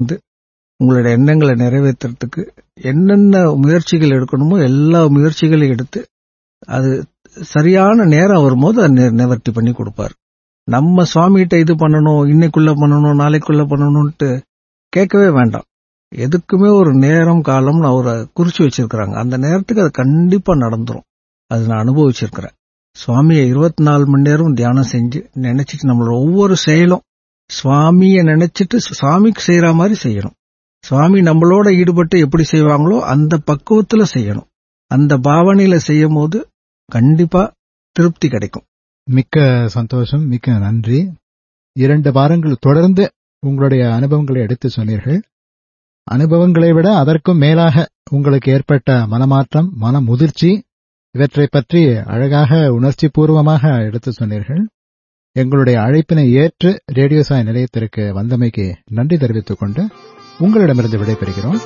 வந்து உங்களுடைய எண்ணங்களை நிறைவேற்றுறதுக்கு என்னென்ன முயற்சிகள் எடுக்கணுமோ எல்லா முயற்சிகளையும் எடுத்து அது சரியான நேரம் வரும்போது அதை நிவர்த்தி பண்ணி கொடுப்பாரு நம்ம சுவாமிகிட்ட இது பண்ணணும் இன்னைக்குள்ள பண்ணணும் நாளைக்குள்ள பண்ணணும்ட்டு கேட்கவே வேண்டாம் எதுக்குமே ஒரு நேரம் காலம்னு அவரை குறிச்சு வச்சிருக்கிறாங்க அந்த நேரத்துக்கு அது கண்டிப்பா நடந்துரும் அது நான் அனுபவிச்சிருக்கிறேன் சுவாமியை இருபத்தி நாலு மணி நேரம் தியானம் செஞ்சு நினைச்சிட்டு நம்மளோட ஒவ்வொரு செயலும் சுவாமியை நினைச்சிட்டு சுவாமிக்கு செய்யற மாதிரி செய்யணும் சுவாமி நம்மளோட ஈடுபட்டு எப்படி செய்வாங்களோ அந்த பக்குவத்துல செய்யணும் அந்த பாவனையில செய்யும் போது கண்டிப்பா திருப்தி கிடைக்கும் மிக்க சந்தோஷம் மிக்க நன்றி இரண்டு வாரங்கள் தொடர்ந்து உங்களுடைய அனுபவங்களை எடுத்து சொன்னீர்கள் அனுபவங்களை விட அதற்கும் மேலாக உங்களுக்கு ஏற்பட்ட மனமாற்றம் மன முதிர்ச்சி இவற்றை பற்றி அழகாக உணர்ச்சி பூர்வமாக எடுத்து சொன்னீர்கள் எங்களுடைய அழைப்பினை ஏற்று ரேடியோ சாய் நிலையத்திற்கு வந்தமைக்கு நன்றி தெரிவித்துக் கொண்டு உங்களிடமிருந்து விடைபெறுகிறோம்